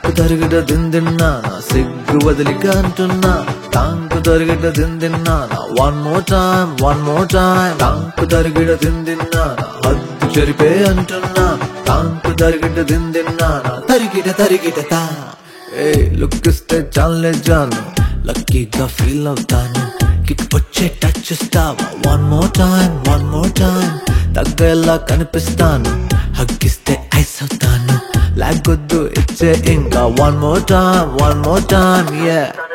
తాంకు తరిగిట దిందిన్నా నా సిగ్గు వదిలిక అంటున్నా తాంకు తరిగిట దిందిన్నా నా one more time one more time తాంకు తరిగిట దిందిన్నా నా హద్దు చెరిపే అంటున్నా తాంకు తరిగిట దిందిన్నా నా తరిగిట తరిగిట తా ఏ లుక్ ఇస్తే చాలే జాను లక్కీగా ఫీల్ అవుతాను కిక్ వచ్చే టచ్ ఇస్తావా one more time one more time తగ్గేలా కనిపిస్తాను హగ్గిస్తే ఐస్ అవుతాను లాగొద్దు ఇచ్చే ఇంకా one more time one more time yeah